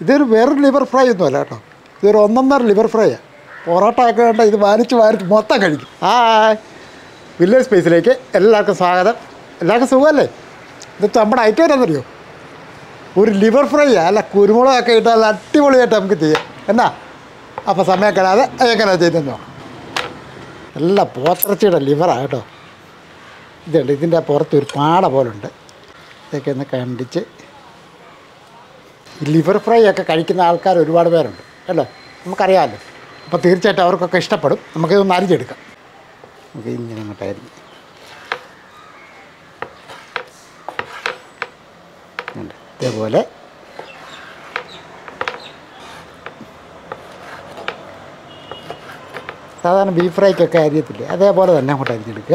ഇതൊരു വേറൊരു liver fry ഒന്നുമല്ല കേട്ടോ ഇതൊരു ഒന്നൊന്നര ലിവർ ഫ്രൈയാണ് പൊറോട്ട ഒക്കെ വേണ്ട ഇത് വാരിച്ച് വാരിച്ച് മൊത്തം കഴിക്കും ആ വില്ലേജ് സ്പേസിലേക്ക് എല്ലാവർക്കും സ്വാഗതം എല്ലാവർക്കും സുഖമല്ലേ ഇത് നമ്മുടെ ഐറ്റം എന്താണെന്നറിയോ ഒരു ലിവർ ഫ്രൈ അല്ല കുരുമുളകൊക്കെ ഇട്ട് നല്ല അടിപൊളിയായിട്ട് നമുക്ക് ചെയ്യാം എന്നാ അപ്പോൾ സമയം കളയാതെ എങ്ങനെയാണ് ചെയ്തെന്ന് നോക്കാം നല്ല പോത്തിറച്ചിയുടെ ലിവറാണ് കേട്ടോ ഇതുണ്ട് ഇതിൻ്റെ പുറത്ത് ഒരു പാട പോലുണ്ട് ഇതൊക്കെ ഒന്ന് കണ്ടിച്ച് ഈ ലിവർ ഫ്രൈ ഒക്കെ കഴിക്കുന്ന ആൾക്കാർ ഒരുപാട് പേരുണ്ട് അല്ലേ നമുക്കറിയാമല്ലോ അപ്പോൾ തീർച്ചയായിട്ടും അവർക്കൊക്കെ ഇഷ്ടപ്പെടും നമുക്കിതൊന്ന് അരിഞ്ഞെടുക്കാം നമുക്ക് ഇങ്ങനെ അങ്ങോട്ടായിരുന്നു ഉണ്ട്. ഇതേപോലെ സാധാരണ ബീഫ് ഫ്രൈക്കൊക്കെ അരിയത്തില്ലേ അതേപോലെ തന്നെ അങ്ങോട്ട് അരിഞ്ഞെടുക്കുക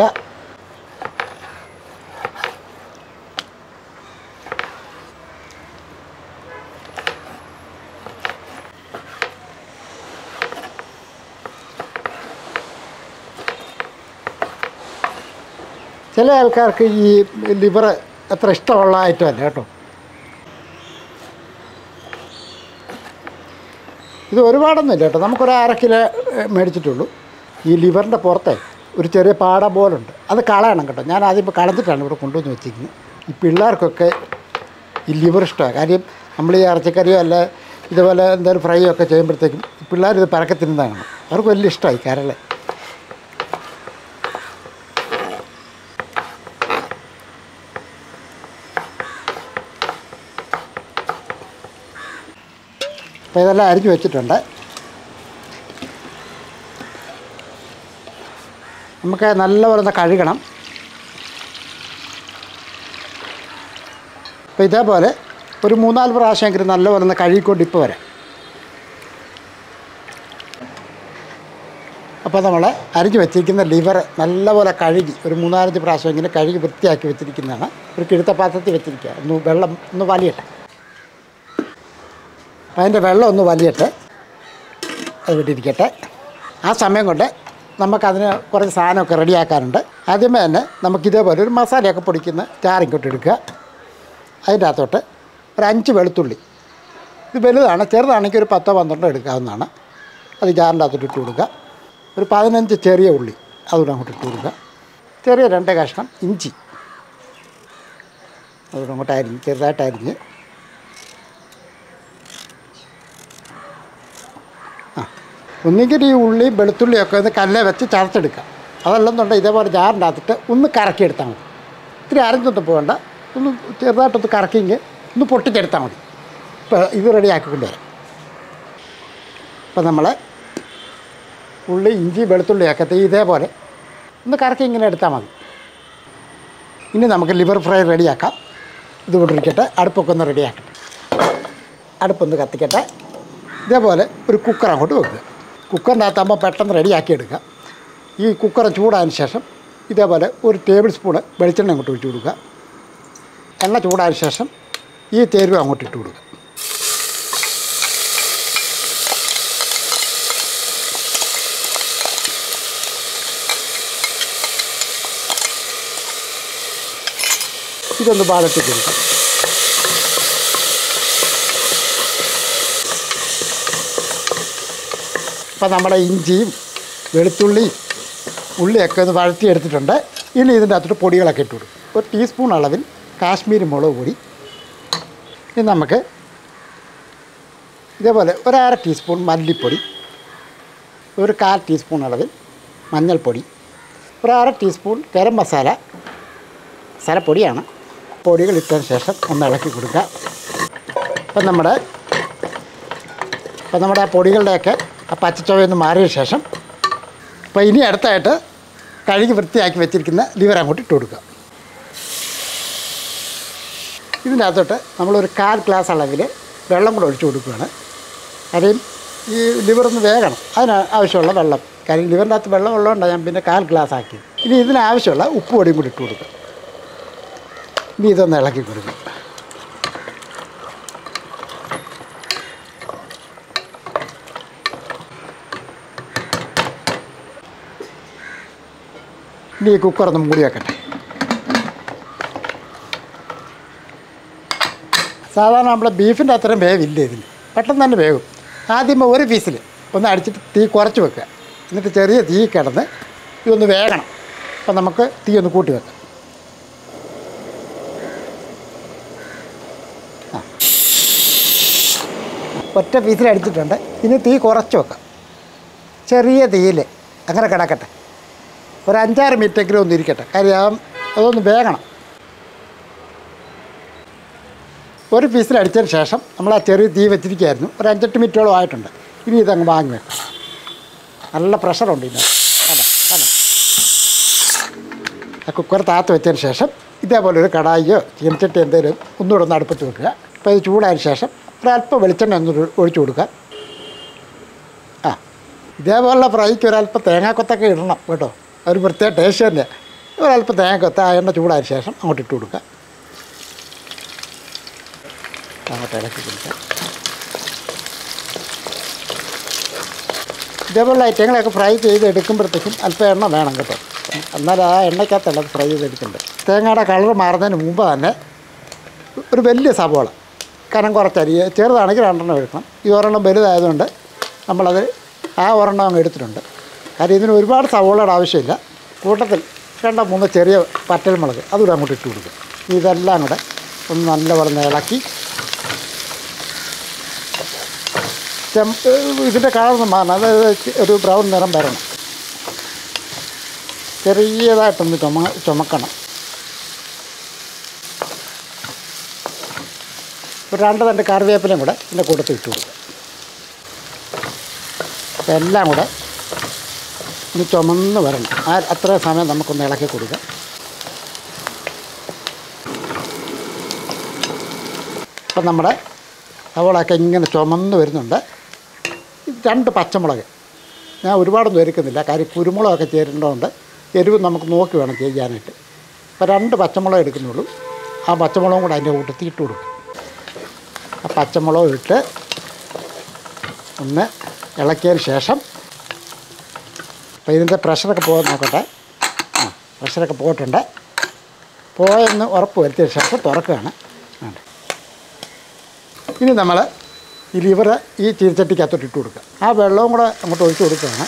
ചില ആൾക്കാർക്ക് ഈ ലിവർ അത്ര ഇഷ്ടമുള്ള ഐറ്റം അല്ല കേട്ടോ ഇത് ഒരുപാടൊന്നുമില്ല കേട്ടോ നമുക്കൊരു അര കിലോ ഏഹ്, മേടിച്ചിട്ടുള്ളൂ ഈ ലിവറിൻ്റെ പുറത്തെ ഒരു ചെറിയ പാട പോലുണ്ട് അത് കളയണം കേട്ടോ ഞാൻ ആദ്യം ഇപ്പോൾ കളഞ്ഞിട്ടാണ് ഇവിടെ കൊണ്ടുവന്ന് വെച്ചിരിക്കുന്നത് ഈ പിള്ളേർക്കൊക്കെ ഈ ലിവർ ഇഷ്ടമാണ് കാര്യം നമ്മൾ ഈ ഇറച്ചിക്കറിയോ അല്ല ഇതുപോലെ എന്തെങ്കിലും ഫ്രൈ ഒക്കെ ചെയ്യുമ്പോഴത്തേക്കും പിള്ളേർ ഇത് പരക്കെ തിന്നതാണ് അവർക്ക് വലിയ ഇഷ്ടമായി കരളെ അപ്പോൾ ഇതെല്ലാം അരിഞ്ഞു വെച്ചിട്ടുണ്ട് നമുക്ക് നല്ലപോലെ ഒന്ന് കഴുകണം അപ്പോൾ ഇതേപോലെ ഒരു മൂന്നാല് പ്രാവശ്യമെങ്കിലും നല്ലപോലെ ഒന്ന് കഴുകിക്കൊണ്ട് ഇപ്പോൾ വരാം അപ്പോൾ നമ്മൾ അരിഞ്ഞു വെച്ചിരിക്കുന്ന ലിവർ നല്ലപോലെ കഴുകി ഒരു മൂന്നാലഞ്ച് പ്രാവശ്യമെങ്കിലും കഴുകി വൃത്തിയാക്കി വെച്ചിരിക്കുന്നതാണ് ഒരു കിഴുത്ത പാത്രത്തിൽ വെച്ചിരിക്കുക ഒന്ന് വെള്ളം ഒന്ന് വലിയട്ടെ അപ്പം അതിൻ്റെ വെള്ളം ഒന്ന് വലിയട്ടെ അത് വിട്ടിരിക്കട്ടെ ആ സമയം കൊണ്ട് നമുക്കതിന് കുറച്ച് സാധനമൊക്കെ റെഡിയാക്കാനുണ്ട് ആദ്യമേ തന്നെ നമുക്കിതേപോലെ ഒരു മസാലയൊക്കെ പൊടിക്കുന്ന ചാറിങ്ങോട്ട് എടുക്കുക അതിൻ്റെ അകത്തോട്ട് ഒരു അഞ്ച് വെളുത്തുള്ളി ഇത് വലുതാണ് ചെറുതാണെങ്കിൽ ഒരു പത്തോ പന്ത്രണ്ടോ എടുക്കാവുന്നതാണ് അത് ജാറിൻ്റെ അകത്തോട്ട് ഇട്ട് കൊടുക്കുക ഒരു പതിനഞ്ച് ചെറിയ ഉള്ളി അതുകൂടെ അങ്ങോട്ട് ഇട്ട് കൊടുക്കുക ചെറിയ രണ്ട് കഷ്ണം ഇഞ്ചി അതുകൂടെ അങ്ങോട്ട് അരിഞ്ഞ് ചെറുതായിട്ട് അരിഞ്ഞ് ഒന്നുകിൽ ഈ ഉള്ളിയും വെളുത്തുള്ളിയൊക്കെ ഒന്ന് കല്ലേ വെച്ച് ചതച്ചെടുക്കാം അതല്ലെന്നുണ്ടെങ്കിൽ ഇതേപോലെ ജാറിൻ്റെ അകത്തിട്ട് ഒന്ന് കറക്കിയെടുത്താൽ മതി ഇത്തിരി അരഞ്ഞൊന്നും പോകണ്ട ഒന്ന് ചെറുതായിട്ടൊന്ന് കറക്കിങ്ങ് ഒന്ന് പൊട്ടിച്ചെടുത്താൽ മതി ഇപ്പോൾ ഇത് റെഡി ആക്കിക്കൊണ്ട് വരാം ഇപ്പം നമ്മൾ ഉള്ളി ഇഞ്ചി വെളുത്തുള്ളിയൊക്കെ ദേ ഇതേപോലെ ഒന്ന് കറക്കി ഇങ്ങനെ എടുത്താൽ മതി ഇനി നമുക്ക് ലിവർ ഫ്രൈ റെഡിയാക്കാം ഇത് കൊണ്ടിരിക്കട്ടെ അടുപ്പൊക്കെ ഒന്ന് റെഡിയാക്കട്ടെ അടുപ്പൊന്ന് കത്തിക്കട്ടെ ഇതേപോലെ ഒരു കുക്കർ അങ്ങോട്ട് വെക്കുക കുക്കറിൻ്റെ അകത്താകുമ്പോൾ പെട്ടെന്ന് റെഡിയാക്കി എടുക്കുക ഈ കുക്കർ ചൂടായതിന് ശേഷം ഇതേപോലെ ഒരു ടേബിൾ സ്പൂണ് വെളിച്ചെണ്ണ അങ്ങോട്ട് ഒഴിച്ച് കൊടുക്കുക എണ്ണ ചൂടായതിന് ശേഷം ഈ തേരുവ അങ്ങോട്ട് ഇട്ട് കൊടുക്കുക ഇതൊന്ന് പാലത്തിൽ കൊടുക്കുക അപ്പം നമ്മുടെ ഇഞ്ചിയും വെളുത്തുള്ളിയും ഉള്ളിയൊക്കെ ഒന്ന് വഴറ്റിയെടുത്തിട്ടുണ്ട് ഇനി ഇതിൻ്റെ അകത്തോട്ട് പൊടികളൊക്കെ ഇട്ട് കൊടുക്കും ഒരു ടീസ്പൂൺ അളവിൽ കാശ്മീരി മുളക് പൊടി ഇനി നമുക്ക് ഇതേപോലെ ഒരു അര ടീസ്പൂൺ മല്ലിപ്പൊടി ഒരു കാൽ ടീസ്പൂൺ അളവിൽ മഞ്ഞൾപ്പൊടി ഒരു അര ടീസ്പൂൺ ഗരം മസാല മസാലപ്പൊടിയാണ് പൊടികൾ ഇട്ടതിന് ശേഷം ഒന്ന് ഇളക്കി കൊടുക്കുക അപ്പം നമ്മുടെ അപ്പം നമ്മുടെ ആ പൊടികളുടെയൊക്കെ ആ പച്ചച്ചുവയൊന്ന് മാറിയ ശേഷം അപ്പോൾ ഇനി അടുത്തായിട്ട് കഴുകി വൃത്തിയാക്കി വെച്ചിരിക്കുന്ന ലിവർ അങ്ങോട്ട് ഇട്ട് കൊടുക്കുക ഇതിൻ്റെ അകത്തോട്ട് നമ്മളൊരു കാൽ ഗ്ലാസ് അളവിൽ വെള്ളം കൂടെ ഒഴിച്ചു കൊടുക്കുകയാണ് കാര്യം ഈ ലിവർ ഒന്ന് വേകണം അതിന് ആവശ്യമുള്ള വെള്ളം കാര്യം ലിവറിൻ്റെ അകത്ത് വെള്ളം ഉള്ളതുകൊണ്ടാണ് ഞാൻ പിന്നെ കാൽ ഗ്ലാസ് ആക്കി ഇനി ഇതിനാവശ്യമുള്ള ഉപ്പ് പൊടിയും കൂടി ഇട്ട് കൊടുക്കുക ഇനി ഇതൊന്ന് ഇളക്കി കൊടുക്കുക ഇനി ഈ കുക്കർ ഒന്ന് മൂടി വെക്കട്ടെ സാധാരണ നമ്മുടെ ബീഫിൻ്റെ അത്രയും വേവില്ല ഇതിന് പെട്ടെന്ന് തന്നെ വേകും ആദ്യമേ ഒരു പീസിൽ ഒന്ന് അടിച്ചിട്ട് തീ കുറച്ച് വെക്കുക എന്നിട്ട് ചെറിയ തീ കിടന്ന് ഇതൊന്ന് വേകണം അപ്പം നമുക്ക് തീ ഒന്ന് കൂട്ടി വെക്കാം ആ. ഒറ്റ പീസിൽ അടിച്ചിട്ടുണ്ട് ഇനി തീ കുറച്ച് വെക്കാം ചെറിയ തീയിൽ അങ്ങനെ കിടക്കട്ടെ ഒരു അഞ്ചാറ് മിനിറ്റെങ്കിലും ഒന്ന് ഇരിക്കട്ടെ കാര്യം ആ അതൊന്ന് വേകണം ഒരു പീസിൽ അടിച്ചതിന് ശേഷം നമ്മൾ ആ ചെറിയ തീ വെച്ചിരിക്കുകയായിരുന്നു ഒരു അഞ്ചെട്ട് മിനിറ്റോളം ആയിട്ടുണ്ട് ഇനി ഇതങ്ങ് വാങ്ങി വെക്കാം നല്ല പ്രഷറുണ്ട് ഇതിന് അതെ അതെ ആ കുക്കർ താത്ത് വെച്ചതിന് ശേഷം ഇതേപോലെ ഒരു കടായിയോ ചീനച്ചട്ടി എന്തെങ്കിലും ഒന്നുകൂടെ ഒന്ന് അടുപ്പത്ത് വെക്കുക അപ്പോൾ ഇത് ചൂടായതിന് ശേഷം ഒരല്പം വെളിച്ചെണ്ണ ഒന്ന് ഒഴിച്ചു കൊടുക്കുക ആ ഇതേപോലുള്ള ഫ്രൈക്ക് ഒരല്പം തേങ്ങാക്കൊത്തൊക്കെ ഇടണം കേട്ടോ ഒരു പ്രത്യേക ടേസ്റ്റ് തന്നെ ഒരല്പം തേങ്ങാക്കൊത്ത് ആ എണ്ണ ചൂടായതിന് ശേഷം അങ്ങോട്ട് ഇട്ട് കൊടുക്കുക അങ്ങോട്ട് ഇളക്കി കൊടുക്കുക ഇതേപോലുള്ള ഐറ്റങ്ങളൊക്കെ ഫ്രൈ ചെയ്ത് എടുക്കുമ്പോഴത്തേക്കും അല്പം എണ്ണ വേണം കേട്ടോ എന്നാൽ ആ എണ്ണയ്ക്കകത്തല്ല അത് ഫ്രൈ ചെയ്തെടുക്കേണ്ടത് തേങ്ങയുടെ കളർ മാറുന്നതിന് മുമ്പ് തന്നെ ഒരു വലിയ സവോള കനം കുറച്ചരിയ ചെറുതാണെങ്കിൽ രണ്ടെണ്ണം എടുക്കണം ഈ ഒരെണ്ണം വലുതായതുകൊണ്ട് നമ്മളത് ആ ഒരെണ്ണം അങ്ങ് എടുത്തിട്ടുണ്ട് കാര്യം ഇതിന് ഒരുപാട് സവോളയുടെ ആവശ്യമില്ല കൂട്ടത്തിൽ രണ്ടോ മൂന്നോ ചെറിയ പറ്റൽമുളക് അതുകൂടെ അങ്ങോട്ട് ഇട്ട് കൊടുക്കും ഇതെല്ലാം കൂടെ ഒന്ന് നല്ലപോലെ ഒന്ന് ഇളക്കി ചെം ഇതിൻ്റെ കളർ ഒന്ന് മാറണം അതായത് ഒരു ബ്രൗൺ നിറം വരണം ചെറിയതായിട്ടൊന്ന് ചുമ ചുമക്കണം ഒരു രണ്ട് രണ്ട് കറിവേപ്പിലയും കൂടെ ഇതിൻ്റെ കൂട്ടത്തിൽ ഇട്ട് കൊടുക്കുക എല്ലാം കൂടെ ഒന്ന് ചുമന്ന് വരണം ആ അത്ര സമയം നമുക്കൊന്ന് ഇളക്കി കൊടുക്കാം അപ്പം നമ്മുടെ സവോളൊക്കെ ഇങ്ങനെ ചുമന്ന് വരുന്നുണ്ട് രണ്ട് പച്ചമുളക് ഞാൻ ഒരുപാടൊന്നും ഒരുക്കുന്നില്ല കാര്യം കുരുമുളകൊക്കെ ചേരേണ്ടതുകൊണ്ട് എരിവ് നമുക്ക് നോക്കി വേണം ചെയ്യാനായിട്ട് അപ്പോൾ രണ്ട് പച്ചമുളക് എടുക്കുന്നുള്ളൂ ആ പച്ചമുളകും കൂടെ അതിൻ്റെ കൂട്ടത്തിൽ ഇട്ട് കൊടുക്കും ആ പച്ചമുളക് ഇട്ട് ഒന്ന് ഇളക്കിയതിന് ശേഷം അപ്പോൾ ഇതിൻ്റെ പ്രഷറൊക്കെ പോകാൻ നോക്കട്ടെ ആ പ്രഷറൊക്കെ പോയിട്ടുണ്ട് പോയെന്ന് ഉറപ്പ് വരുത്തിയ ശേഷം തുറക്കുകയാണ് വേണ്ട ഇനി നമ്മൾ ഈ ലിവർ ഈ ചീരച്ചട്ടിക്കകത്തോട്ട് ഇട്ട് കൊടുക്കുക ആ വെള്ളവും കൂടെ അങ്ങോട്ട് ഒഴിച്ച് കൊടുക്കുകയാണ്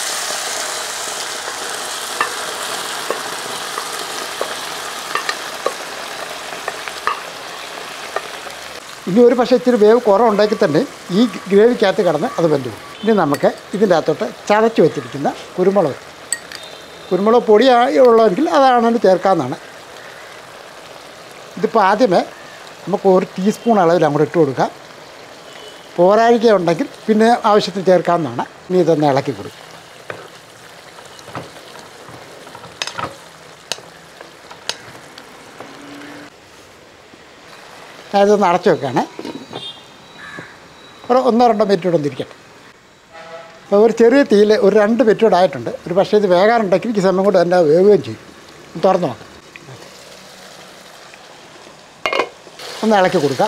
ഇനി ഒരു പക്ഷേ ഇച്ചിരി വേവ് കുറവുണ്ടെങ്കിൽ തന്നെ ഈ ഗ്രേവിക്കകത്ത് കിടന്ന് അത് വെന്തു പോകും. ഇനി നമുക്ക് ഇതിൻ്റെ അകത്തോട്ട് ചതച്ച് വെച്ചിരിക്കുന്ന കുരുമുളക് കുരുമുളക് പൊടിയായി ഉള്ളതെങ്കിൽ അതാണ് ചേർക്കാവുന്നതാണ് ഇതിപ്പോൾ ആദ്യമേ നമുക്ക് ഒരു ടീസ്പൂൺ അളവിൽ അങ്ങോട്ട് ഇട്ട് കൊടുക്കാം പോരാഴിക ഉണ്ടെങ്കിൽ പിന്നെ ആവശ്യത്തിന് ചേർക്കാവുന്നതാണ് ഇനി ഇതൊന്ന് ഇളക്കി കൊടുക്കും ഞാനിതൊന്ന് അടച്ചു വെക്കുകയാണ് ഒരു ഒന്നോ രണ്ടോ മിനിറ്റ് കൂടെ ഒന്നിരിക്കട്ടെ അപ്പോൾ ഒരു ചെറിയ തീയിൽ ഒരു രണ്ട് മിനിറ്റ് കൂടെ ആയിട്ടുണ്ട് ഒരു പക്ഷേ ഇത് വേകാനുണ്ടെങ്കിൽ ഈ സമയം കൊണ്ട് തന്നെ വേവുകയും ചെയ്യും ഒന്ന് തുറന്ന് നോക്കാം ഒന്ന് ഇളക്കി കൊടുക്കാം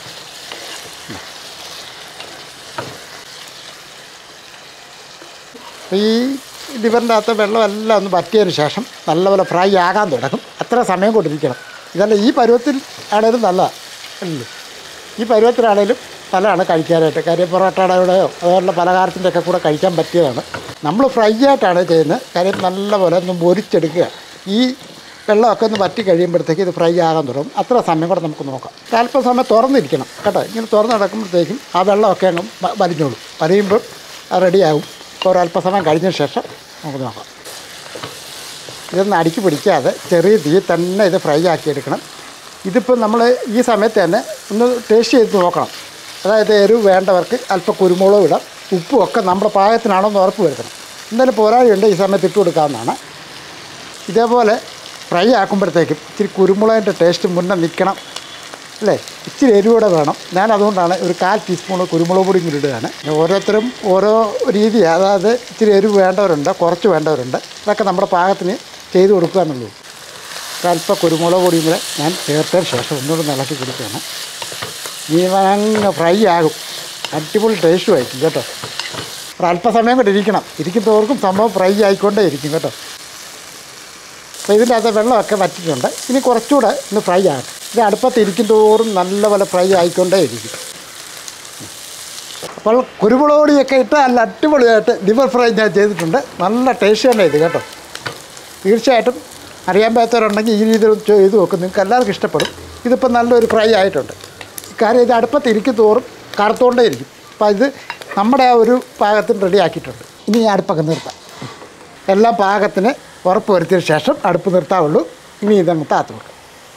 അപ്പോൾ ഈ ലിവറിൻ്റെ അകത്ത് വെള്ളമെല്ലാം ഒന്ന് വറ്റിയതിന് ശേഷം നല്ലപോലെ ഫ്രൈ ആകാൻ തുടങ്ങും അത്ര സമയം കൊണ്ടിരിക്കണം ഇതല്ല ഈ പരുവത്തിൽ ആണേലും നല്ലതാണ് അല്ലേ ഈ പരുവത്തിലാണേലും നല്ലതാണ് കഴിക്കാനായിട്ട് കാര്യം പൊറോട്ടയുടെയോ അതുപോലുള്ള പലഹാരത്തിൻ്റെ ഒക്കെ കൂടെ കഴിക്കാൻ പറ്റിയതാണ് നമ്മൾ ഫ്രൈ ആയിട്ടാണ് ചെയ്യുന്നത് കാര്യം നല്ലപോലെ ഒന്ന് പൊരിച്ചെടുക്കുക ഈ വെള്ളമൊക്കെ ഒന്ന് വറ്റി കഴിയുമ്പോഴത്തേക്ക് ഇത് ഫ്രൈ ആകാൻ തുടങ്ങും അത്ര സമയം കൂടെ നമുക്ക് നോക്കാം അല്പം സമയം തുറന്നിരിക്കണം കേട്ടോ ഇങ്ങനെ തുറന്ന് നടക്കുമ്പോഴത്തേക്കും ആ വെള്ളമൊക്കെ അങ്ങ് വ- വലിഞ്ഞോളും വലിയുമ്പോൾ റെഡിയാകും ഇപ്പോൾ ഒരല്പസമയം കഴിഞ്ഞ ശേഷം നമുക്ക് നോക്കാം ഇതൊന്ന് അടുക്കി പിടിക്കാതെ ചെറിയ തീ തന്നെ ഇത് ഫ്രൈ ആക്കിയെടുക്കണം ഇതിപ്പോൾ നമ്മൾ ഈ സമയത്ത് തന്നെ ഒന്ന് ടേസ്റ്റ് ചെയ്ത് നോക്കണം അതായത് എരിവ് വേണ്ടവർക്ക് അല്പം കുരുമുളകും ഇടാം ഉപ്പും ഒക്കെ നമ്മുടെ പാകത്തിനാണോ എന്ന് ഉറപ്പ് വരുത്തണം എന്തായാലും പോരാഴിയുണ്ട് ഈ സമയത്ത് ഇട്ട് കൊടുക്കാവുന്നതാണ് ഇതേപോലെ ഫ്രൈ ആക്കുമ്പോഴത്തേക്കും ഇച്ചിരി കുരുമുളകിൻ്റെ ടേസ്റ്റ് മുന്നേ നിൽക്കണം അല്ലേ ഇച്ചിരി എരിവൂടെ വേണം ഞാൻ അതുകൊണ്ടാണ് ഒരു കാൽ ടീസ്പൂൺ കുരുമുളക് പൊടി കൂടി ഇടുകയാണ് ഓരോരുത്തരും ഓരോ രീതി അതായത് ഇച്ചിരി എരിവ് വേണ്ടവരുണ്ട് കുറച്ച് വേണ്ടവരുണ്ട് അതൊക്കെ നമ്മുടെ പാകത്തിന് ചെയ്ത് കൊടുക്കുക എന്നുള്ളൂ ഒരല്പം കുരുമുളക് പൊടിയും കൂടെ ഞാൻ ചേർത്തതിന് ശേഷം ഒന്നുകൂടെ ഇളക്കി കൊടുക്കുകയാണ് ഈ അങ്ങ് ഫ്രൈ ആകും അടിപൊളി ടേസ്റ്റും ആയിരിക്കും കേട്ടോ ഒരല്പസമയം കൂടെ ഇരിക്കണം ഇരിക്കുന്നവർക്കും സംഭവം ഫ്രൈ ആയിക്കൊണ്ടേ ഇരിക്കും കേട്ടോ അപ്പോൾ ഇതിൻ്റെ അകത്ത് വെള്ളമൊക്കെ വറ്റിയിട്ടുണ്ട് ഇനി കുറച്ചുകൂടെ ഒന്ന് ഫ്രൈ ആകട്ടെ ഇത് അടുപ്പത്ത് ഇരിക്കും തോറും നല്ലപോലെ ഫ്രൈ ആയിക്കൊണ്ടേ ഇരിക്കും അപ്പോൾ കുരുമുളക് പൊടിയൊക്കെ ഇട്ട് നല്ല അടിപൊളിയായിട്ട് ലിവർ ഫ്രൈ ഞാൻ ചെയ്തിട്ടുണ്ട് നല്ല ടേസ്റ്റ് തന്നെ ഇത് കേട്ടോ തീർച്ചയായിട്ടും അറിയാൻ പറ്റാത്തവരുണ്ടെങ്കിൽ ഈ രീതിയിൽ ഒന്ന് ചെയ്ത് നോക്കും നിങ്ങൾക്ക് എല്ലാവർക്കും ഇഷ്ടപ്പെടും ഇതിപ്പോൾ നല്ലൊരു ഫ്രൈ ആയിട്ടുണ്ട് കാര്യം ഇത് അടുപ്പത്ത് ഇരിക്കും തോറും കറുത്തോണ്ടേ ഇരിക്കും അപ്പോൾ ഇത് നമ്മുടെ ആ ഒരു പാകത്തിന് റെഡി ആക്കിയിട്ടുണ്ട് ഇനി ഈ അടുപ്പൊക്കെ നിർത്താം എല്ലാം പാകത്തിന് ഉറപ്പ് വരുത്തിയ ശേഷം അടുപ്പ് നിർത്താവുള്ളൂ ഇനി ഇതങ്ങ് താത്ത് വെക്കാം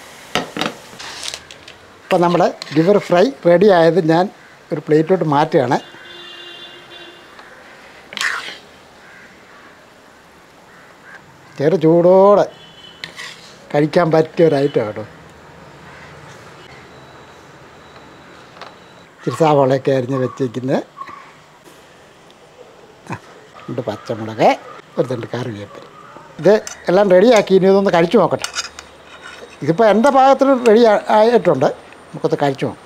അപ്പോൾ നമ്മുടെ ലിവർ ഫ്രൈ റെഡി ആയത് ഞാൻ ഒരു പ്ലേറ്റിലോട്ട് മാറ്റുകയാണ് ചെറു ചൂടോടെ കഴിക്കാൻ പറ്റിയ ഒരു ഐറ്റം കേട്ടോ ഇച്ചിരി സവാളയൊക്കെ അരിഞ്ഞ് വെച്ചിരിക്കുന്നത് രണ്ട് പച്ചമുളക് ഒരു രണ്ട് കറിവേപ്പില ഇത് എല്ലാം റെഡിയാക്കി ഇനി ഇതൊന്ന് കഴിച്ചു നോക്കട്ടെ ഇതിപ്പോൾ എൻ്റെ പാകത്തിന് റെഡി ആയിട്ടുണ്ട് നമുക്കൊന്ന് കഴിച്ചു നോക്കാം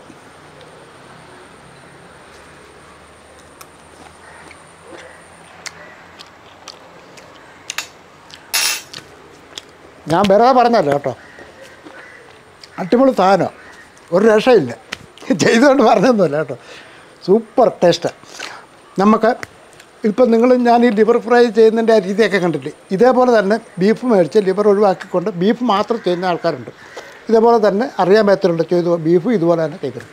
ഞാൻ വെറുതെ പറഞ്ഞല്ലോ കേട്ടോ അടിപൊളി സാധനം ഒരു രക്ഷയില്ല ചെയ്തുകൊണ്ട് പറഞ്ഞൊന്നുമില്ല കേട്ടോ സൂപ്പർ ടേസ്റ്റ് നമുക്ക് ഇപ്പം നിങ്ങൾ ഞാൻ ഈ ലിവർ ഫ്രൈ ചെയ്യുന്നതിൻ്റെ ആ രീതിയൊക്കെ കണ്ടിട്ട് ഇതേപോലെ തന്നെ ബീഫ് മേടിച്ച് ലിവർ ഒഴിവാക്കിക്കൊണ്ട് ബീഫ് മാത്രം ചെയ്യുന്ന ആൾക്കാരുണ്ട് ഇതേപോലെ തന്നെ അറിയാൻ പറ്റുന്നുണ്ട് ചെയ്തു ബീഫും ഇതുപോലെ തന്നെ ചെയ്തിട്ടുണ്ട്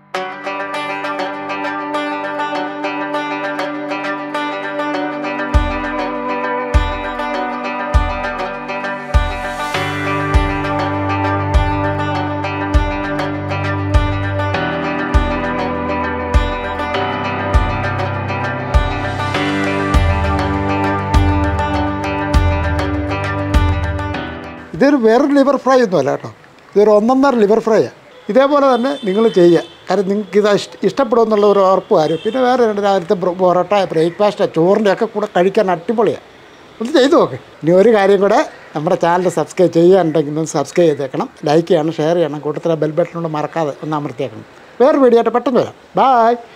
ഇതൊരു വേറൊരു ലിവർ ഫ്രൈ ഒന്നുമല്ല കേട്ടോ ഇതൊരു ഒന്നൊന്നര ലിവർ ഫ്രൈയാണ് ഇതേപോലെ തന്നെ നിങ്ങൾ ചെയ്യുക കാരണം നിങ്ങൾക്ക് ഇത് ഇഷ്ട ഇഷ്ടപ്പെടുമെന്നുള്ള ഒരു ഉറപ്പ് കാര്യം പിന്നെ വേറെ രണ്ട് രാവിലത്തെ ബ്രോ- പൊറോട്ട ബ്രേക്ക്ഫാസ്റ്റ് ചോറിൻ്റെ ഒക്കെ കൂടെ കഴിക്കാൻ അടിപൊളിയാണ് ഒന്ന് ചെയ്തു നോക്ക് ഇനി ഒരു കാര്യം കൂടെ നമ്മുടെ ചാനൽ സബ്സ്ക്രൈബ് ചെയ്യാനുണ്ടെങ്കിൽ ഒന്ന് സബ്സ്ക്രൈബ് ചെയ്തേക്കണം ലൈക്ക് ചെയ്യണം ഷെയർ ചെയ്യണം കൂട്ടത്തിലെ ബെൽ ബട്ടണോട് മറക്കാതെ ഒന്ന് അമർത്തിയേക്കണം വേറെ വീഡിയോ ആയിട്ട് പെട്ടെന്ന് വരാം ബായ്